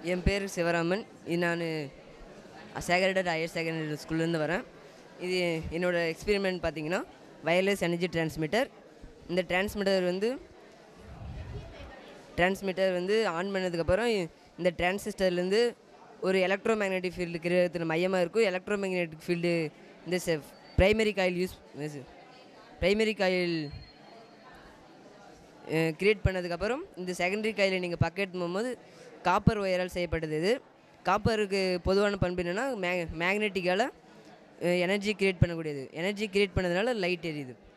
என் பேர் சிவராமன் இது நான் சேகரடட் ஹையர் செகண்டரி ஸ்கூல்லேருந்து வரேன் இது என்னோடய எக்ஸ்பெரிமெண்ட் பார்த்தீங்கன்னா வயர்லெஸ் எனர்ஜி டிரான்ஸ்மிட்டர் இந்த டிரான்ஸ்மிட்டர் வந்து டிரான்ஸ்மிட்டர் வந்து ஆன் பண்ணதுக்கப்புறம் இந்த டிரான்சிஸ்டர்லேருந்து ஒரு எலக்ட்ரோ மேக்னெட்டிக் ஃபீல்டு கிரகத்தில் மையமாக இருக்கும் எலக்ட்ரோ மேக்னெட்டிக் ஃபீல்டு இந்த primary coil use primary coil create பண்ணதுக்கப்புறம் இந்த செகண்டரி காயில் நீங்கள் பக்கெட் போகும்போது காப்பர் ஒயரால் செய்யப்பட்டது இது காப்பருக்கு பொதுவான பண்பு என்னென்னா மே மேக்னெட்டிக்கால் எனர்ஜி கிரியேட் பண்ணக்கூடியது எனர்ஜி கிரியேட் பண்ணதுனால லைட் எரியுது